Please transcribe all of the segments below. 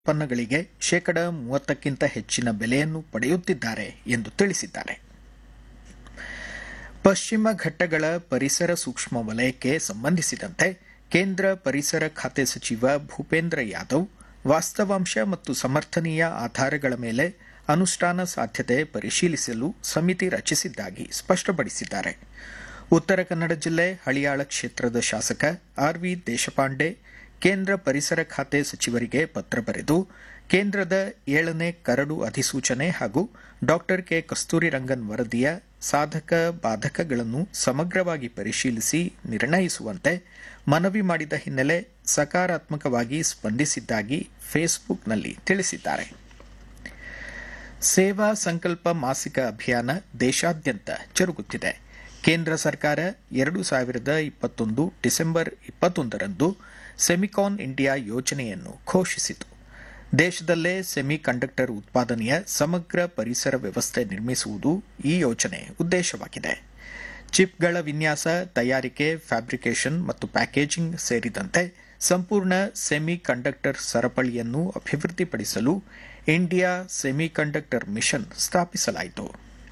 ಉತ್ಪನ್ನಗಳಿಗೆ ಶೇಕಡ ಮೂವತ್ತಕ್ಕಿಂತ ಹೆಚ್ಚಿನ ಬೆಲೆಯನ್ನು ಪಡೆಯುತ್ತಿದ್ದಾರೆ ಎಂದು ತಿಳಿಸಿದ್ದಾರೆ ಪಶ್ಚಿಮ ಘಟ್ಟಗಳ ಪರಿಸರ ಸೂಕ್ಷ್ಮ ವಲಯಕ್ಕೆ ಸಂಬಂಧಿಸಿದಂತೆ ಕೇಂದ್ರ ಪರಿಸರ ಖಾತೆ ಸಚಿವ ಭೂಪೇಂದ್ರ ಯಾದವ್ ವಾಸ್ತವಾಂಶ ಮತ್ತು ಸಮರ್ಥನೀಯ ಆಧಾರಗಳ ಮೇಲೆ ಅನುಷ್ಠಾನ ಸಾಧ್ಯತೆ ಪರಿಶೀಲಿಸಲು ಸಮಿತಿ ರಚಿಸಿದ್ದಾಗಿ ಸ್ಪಷ್ಟಪಡಿಸಿದ್ದಾರೆ ಉತ್ತರ ಕನ್ನಡ ಜಿಲ್ಲೆ ಹಳಿಯಾಳ ಕ್ಷೇತ್ರದ ಶಾಸಕ ಆರ್ವಿ ದೇಶಪಾಂಡೆ ಕೇಂದ್ರ ಪರಿಸರ ಖಾತೆ ಸಚಿವರಿಗೆ ಪತ್ರ ಬರೆದು ಕೇಂದ್ರದ ಏಳನೇ ಕರಡು ಅಧಿಸೂಚನೆ ಹಾಗೂ ಡಾಕ್ಟರ್ ಕೆ ಕಸ್ತೂರಿ ರಂಗನ್ ವರದಿಯ ಸಾಧಕ ಬಾಧಕಗಳನ್ನು ಸಮಗ್ರವಾಗಿ ಪರಿಶೀಲಿಸಿ ನಿರ್ಣಯಿಸುವಂತೆ ಮನವಿ ಮಾಡಿದ ಹಿನ್ನೆಲೆ ಸಕಾರಾತ್ಮಕವಾಗಿ ಸ್ಪಂದಿಸಿದ್ದಾಗಿ ಫೇಸ್ಬುಕ್ನಲ್ಲಿ ತಿಳಿಸಿದ್ದಾರೆ ಸೇವಾ ಸಂಕಲ್ಪ ಮಾಸಿಕ ಅಭಿಯಾನ ದೇಶಾದ್ಯಂತ ಜರುಗುತ್ತಿದೆ ಕೇಂದ್ರ ಸರ್ಕಾರ ಎರಡು ಸಾವಿರದ ಇಪ್ಪತ್ತೊಂದು ಡಿಸೆಂಬರ್ ಇಪ್ಪತ್ತೊಂದರಂದು ಸೆಮಿಕಾನ್ ಇಂಡಿಯಾ ಯೋಜನೆಯನ್ನು ಘೋಷಿಸಿತು ದೇಶದಲ್ಲೇ ಸೆಮಿ ಕಂಡಕ್ಟರ್ ಉತ್ಪಾದನೆಯ ಸಮಗ್ರ ಪರಿಸರ ವ್ಯವಸ್ಥೆ ನಿರ್ಮಿಸುವುದು ಈ ಯೋಜನೆ ಉದ್ದೇಶವಾಗಿದೆ ಚಿಪ್ಗಳ ವಿನ್ಯಾಸ ತಯಾರಿಕೆ ಫ್ಯಾಬ್ರಿಕೇಷನ್ ಮತ್ತು ಪ್ಯಾಕೇಜಿಂಗ್ ಸೇರಿದಂತೆ ಸಂಪೂರ್ಣ ಸೆಮಿ ಕಂಡಕ್ಟರ್ ಸರಪಳಿಯನ್ನು ಅಭಿವೃದ್ಧಿಪಡಿಸಲು ಇಂಡಿಯಾ ಸೆಮಿ ಕಂಡಕ್ಟರ್ ಮಿಷನ್ ಸ್ಥಾಪಿಸಲಾಯಿತು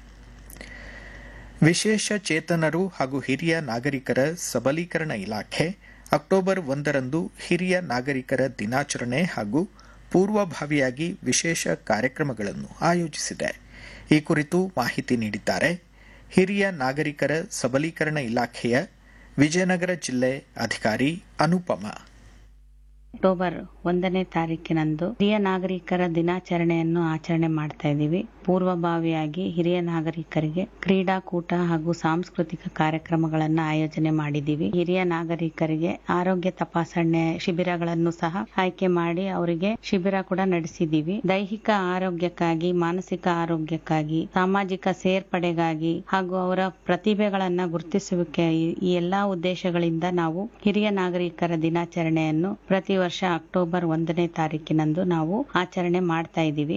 ವಿಶೇಷ ಚೇತನರು ಹಾಗೂ ಹಿರಿಯ ನಾಗರಿಕರ ಸಬಲೀಕರಣ ಇಲಾಖೆ ಅಕ್ಟೋಬರ್ ಒಂದರಂದು ಹಿರಿಯ ನಾಗರಿಕರ ದಿನಾಚರಣೆ ಹಾಗೂ ಪೂರ್ವಭಾವಿಯಾಗಿ ವಿಶೇಷ ಕಾರ್ಯಕ್ರಮಗಳನ್ನು ಆಯೋಜಿಸಿದೆ ಈ ಕುರಿತು ಮಾಹಿತಿ ನೀಡಿದ್ದಾರೆ ಹಿರಿಯ ನಾಗರಿಕರ ಸಬಲೀಕರಣ ಇಲಾಖೆಯ ವಿಜಯನಗರ ಜಿಲ್ಲೆ ಅಧಿಕಾರಿ ಅನುಪಮ ಅಕ್ಟೋಬರ್ ಒಂದನೇ ತಾರೀಕಿನಂದು ಹಿರಿಯ ನಾಗರಿಕರ ದಿನಾಚರಣೆಯನ್ನು ಆಚರಣೆ ಮಾಡ್ತಾ ಇದ್ದೀವಿ ಪೂರ್ವಭಾವಿಯಾಗಿ ಹಿರಿಯ ನಾಗರಿಕರಿಗೆ ಕ್ರೀಡಾಕೂಟ ಹಾಗೂ ಸಾಂಸ್ಕೃತಿಕ ಕಾರ್ಯಕ್ರಮಗಳನ್ನು ಆಯೋಜನೆ ಮಾಡಿದ್ದೀವಿ ಹಿರಿಯ ನಾಗರಿಕರಿಗೆ ಆರೋಗ್ಯ ತಪಾಸಣೆ ಶಿಬಿರಗಳನ್ನು ಸಹ ಆಯ್ಕೆ ಮಾಡಿ ಅವರಿಗೆ ಶಿಬಿರ ಕೂಡ ನಡೆಸಿದ್ದೀವಿ ದೈಹಿಕ ಆರೋಗ್ಯಕ್ಕಾಗಿ ಮಾನಸಿಕ ಆರೋಗ್ಯಕ್ಕಾಗಿ ಸಾಮಾಜಿಕ ಸೇರ್ಪಡೆಗಾಗಿ ಹಾಗೂ ಅವರ ಪ್ರತಿಭೆಗಳನ್ನ ಗುರುತಿಸುವಿಕೆ ಈ ಎಲ್ಲಾ ಉದ್ದೇಶಗಳಿಂದ ನಾವು ಹಿರಿಯ ನಾಗರಿಕರ ದಿನಾಚರಣೆಯನ್ನು ಪ್ರತಿ ವರ್ಷ ಅಕ್ಟೋಬರ್ ಒಂದನೇ ತಾರೀಕಿನಂದು ನಾವು ಆಚರಣೆ ಮಾಡ್ತಾ ಇದ್ದೀವಿ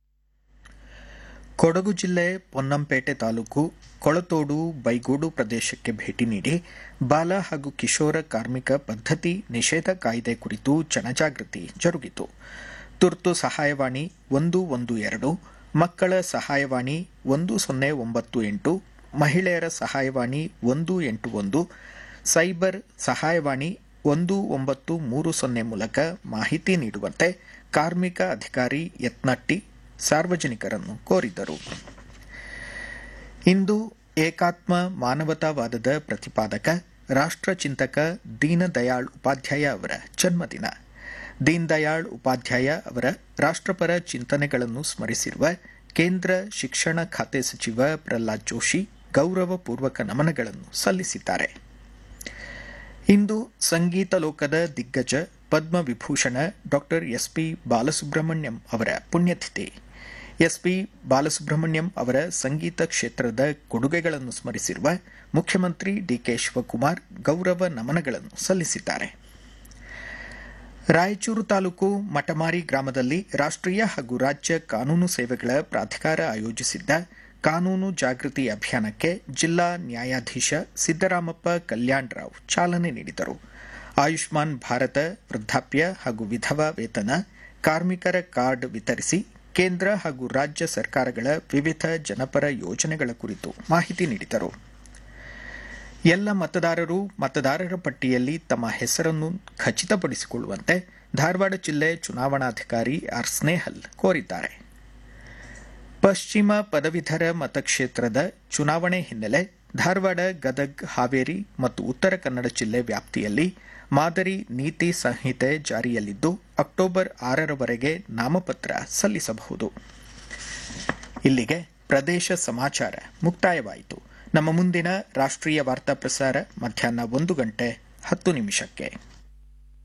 ಕೊಡಗು ಜಿಲ್ಲೆ ಪೊನ್ನಂಪೇಟೆ ತಾಲೂಕು ಕೊಳತೋಡು ಬೈಗೂಡು ಪ್ರದೇಶಕ್ಕೆ ಭೇಟಿ ನೀಡಿ ಬಾಲ ಹಾಗೂ ಕಿಶೋರ ಕಾರ್ಮಿಕ ಪದ್ಧತಿ ನಿಷೇಧ ಕಾಯ್ದೆ ಕುರಿತು ಜನಜಾಗೃತಿ ಜರುಗಿತು ತುರ್ತು ಸಹಾಯವಾಣಿ ಒಂದು ಒಂದು ಎರಡು ಮಕ್ಕಳ ಸಹಾಯವಾಣಿ ಒಂದು ಸೊನ್ನೆ ಒಂಬತ್ತು ಎಂಟು ಮಹಿಳೆಯರ ಸಹಾಯವಾಣಿ ಒಂದು ಎಂಟು ಒಂದು ಸೈಬರ್ ಸಹಾಯವಾಣಿ ಒಂದು ಒಂಬತ್ತು ಮೂರು ಸೊನ್ನೆ ಮೂಲಕ ಮಾಹಿತಿ ನೀಡುವಂತೆ ಕಾರ್ಮಿಕ ಅಧಿಕಾರಿ ಯತ್ನಟ್ಟಿ ಸಾರ್ವಜನಿಕರನ್ನು ಕೋರಿದರು ಇಂದು ಏಕಾತ್ಮ ಮಾನವತಾವಾದದ ಪ್ರತಿಪಾದಕ ರಾಷ್ಟ್ರಚಿಂತಕ ದೀನದಯಾಳ್ ಉಪಾಧ್ಯಾಯ ಅವರ ಜನ್ಮದಿನ ದೀನ್ ದಯಾಳ್ ಉಪಾಧ್ಯಾಯ ಅವರ ರಾಷ್ಟ್ರಪರ ಚಿಂತನೆಗಳನ್ನು ಸ್ಮರಿಸಿರುವ ಕೇಂದ್ರ ಶಿಕ್ಷಣ ಖಾತೆ ಸಚಿವ ಪ್ರಹ್ಲಾದ್ ಜೋಶಿ ಗೌರವಪೂರ್ವಕ ನಮನಗಳನ್ನು ಸಲ್ಲಿಸಿದ್ದಾರೆ ಇಂದು ಸಂಗೀತ ಲೋಕದ ದಿಗ್ಗಜ ಪದ್ಮವಿಭೂಷಣ ಡಾಕ್ಟರ್ ಎಸ್ಪಿ ಬಾಲಸುಬ್ರಹ್ಮಣ್ಯಂ ಅವರ ಪುಣ್ಯತಿಥಿ ಎಸ್ಪಿ ಬಾಲಸುಬ್ರಹ್ಮಣ್ಯಂ ಅವರ ಸಂಗೀತ ಕ್ಷೇತ್ರದ ಕೊಡುಗೆಗಳನ್ನು ಸ್ಮರಿಸಿರುವ ಮುಖ್ಯಮಂತ್ರಿ ಡಿಕೆ ಶಿವಕುಮಾರ್ ಗೌರವ ನಮನಗಳನ್ನು ಸಲ್ಲಿಸಿದ್ದಾರೆ ರಾಯಚೂರು ತಾಲೂಕು ಮಟಮಾರಿ ಗ್ರಾಮದಲ್ಲಿ ರಾಷ್ಟ್ರೀಯ ಹಾಗೂ ರಾಜ್ಯ ಕಾನೂನು ಸೇವೆಗಳ ಪ್ರಾಧಿಕಾರ ಆಯೋಜಿಸಿದ್ದ ಕಾನೂನು ಜಾಗೃತಿ ಅಭಿಯಾನಕ್ಕೆ ಜಿಲ್ಲಾ ನ್ಯಾಯಾಧೀಶ ಸಿದ್ದರಾಮಪ್ಪ ಕಲ್ಯಾಣರಾವ್ ಚಾಲನೆ ನೀಡಿದರು ಆಯುಷ್ಮಾನ್ ಭಾರತ ವೃದ್ಧಾಪ್ಯ ಹಾಗೂ ವಿಧವಾ ವೇತನ ಕಾರ್ಮಿಕರ ಕಾರ್ಡ್ ವಿತರಿಸಿ ಕೇಂದ್ರ ಹಾಗೂ ರಾಜ್ಯ ಸರ್ಕಾರಗಳ ವಿವಿಧ ಜನಪರ ಯೋಜನೆಗಳ ಕುರಿತು ಮಾಹಿತಿ ನೀಡಿದರು ಎಲ್ಲ ಮತದಾರರು ಮತದಾರರ ಪಟ್ಟಿಯಲ್ಲಿ ತಮ್ಮ ಹೆಸರನ್ನು ಖಚಿತಪಡಿಸಿಕೊಳ್ಳುವಂತೆ ಧಾರವಾಡ ಜಿಲ್ಲೆ ಚುನಾವಣಾಧಿಕಾರಿ ಆರ್ ಸ್ನೇಹಲ್ ಕೋರಿದ್ದಾರೆ ಪಶ್ಚಿಮ ಪದವೀಧರ ಮತಕ್ಷೇತ್ರದ ಚುನಾವಣೆ ಹಿನ್ನೆಲೆ ಧಾರವಾಡ ಗದಗ್ ಹಾವೇರಿ ಮತ್ತು ಉತ್ತರ ಕನ್ನಡ ಜಿಲ್ಲೆ ವ್ಯಾಪ್ತಿಯಲ್ಲಿ ಮಾದರಿ ನೀತಿ ಸಂಹಿತೆ ಜಾರಿಯಲ್ಲಿದ್ದು ಅಕ್ಟೋಬರ್ ಆರರವರೆಗೆ ನಾಮಪತ್ರ ಸಲ್ಲಿಸಬಹುದು ಇಲ್ಲಿಗೆ ಪ್ರದೇಶ ಸಮಾಚಾರ ಮುಕ್ತಾಯವಾಯಿತು ನಮ್ಮ ಮುಂದಿನ ರಾಷ್ಟ್ರೀಯ ವಾರ್ತಾ ಪ್ರಸಾರ ಮಧ್ಯಾಹ್ನ ಒಂದು ಗಂಟೆ ಹತ್ತು ನಿಮಿಷಕ್ಕೆ